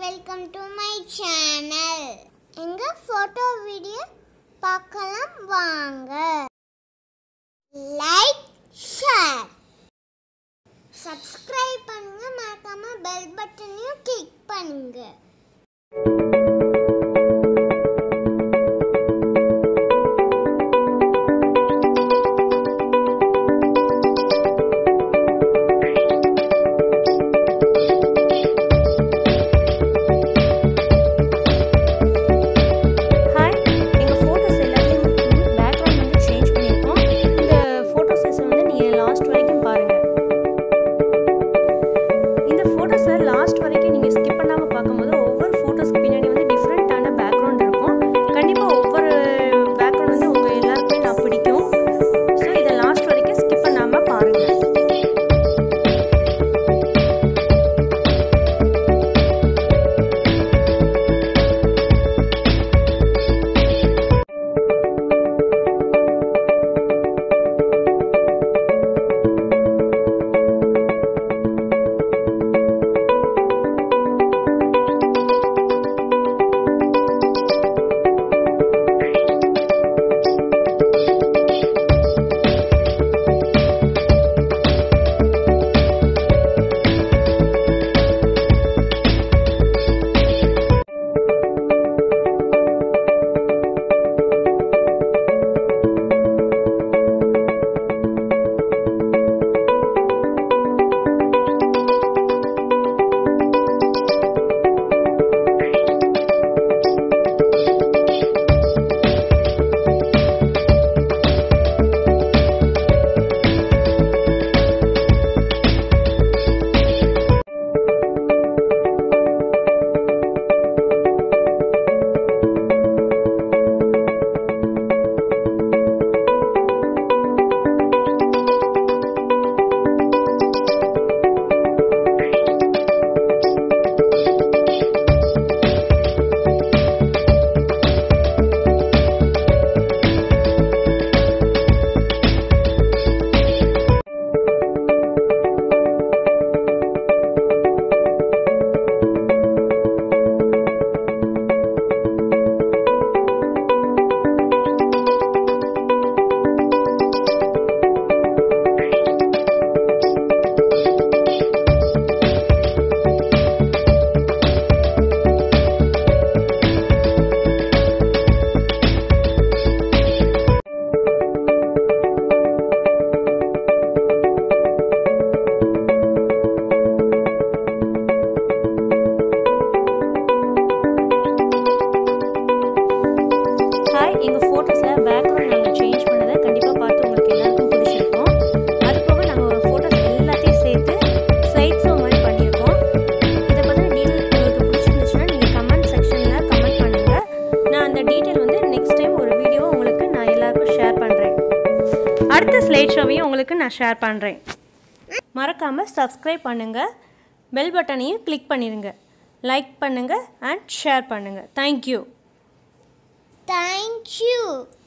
welcome to my channel எங்க photo video பார்க்கலாம் வாங்க லைக் ஷேர் சப்ஸ்கிரைப் பண்ணுங்க மறக்காம பெல் பட்டனையும் கிளிக் பண்ணுங்க ஹாய் எங்கள் ஃபோட்டோஸ் எல்லாத்தையும் பேக்ரவுண்ட் வந்து சேஞ்ச் பண்ணியிருக்கோம் இந்த ஃபோட்டோஸை வந்து நீங்கள் லாஸ்ட் வரைக்கும் பாருங்கள் இந்த ஃபோட்டோஸை லாஸ்ட் வரைக்கும் நீங்கள் ஸ்கிப் பண்ணாமல் பார்க்கும்போது ஒவ்வொரு ஃபோட்டோஸ்க்கு பின்னாடி வந்து டிஃப்ரெண்ட்டான பேக்ரவுண்ட் இருக்கும் கண்டிப்பாக ஒவ்வொரு பேக்ரவுண்ட் வந்து உங்கள் எல்லாருக்குமே நான் பிடிக்கும் ஸோ இதை லாஸ்ட் வரைக்கும் ஸ்கிப் பண்ணாமல் பாருங்கள் ஹாய் எங்கள் ஃபோட்டோஸில் பேக்ரவுண்ட் நாங்கள் சேஞ்ச் பண்ணதை கண்டிப்பாக பார்த்து உங்களுக்கு எல்லாருக்கும் பிடிச்சிருக்கும் அது போக நாங்கள் ஒரு ஃபோட்டோஸ் எல்லாத்தையும் சேர்த்து ஸ்லைட் ஷோ மாதிரி பண்ணியிருக்கோம் இதை பற்றின டீட்டெயில் உங்களுக்கு பிடிச்சிருந்துச்சுன்னா நீங்கள் கமெண்ட் செக்ஷனில் கமெண்ட் பண்ணுங்கள் நான் அந்த டீட்டெயில் வந்து நெக்ஸ்ட் டைம் ஒரு வீடியோ உங்களுக்கு நான் எல்லாருக்கும் ஷேர் பண்ணுறேன் அடுத்த ஸ்லைட் ஷோவையும் உங்களுக்கு நான் ஷேர் பண்ணுறேன் மறக்காமல் சப்ஸ்கிரைப் பண்ணுங்கள் பெல் பட்டனையும் கிளிக் பண்ணிடுங்க லைக் பண்ணுங்கள் அண்ட் ஷேர் பண்ணுங்கள் தேங்க்யூ தேங்க்யூ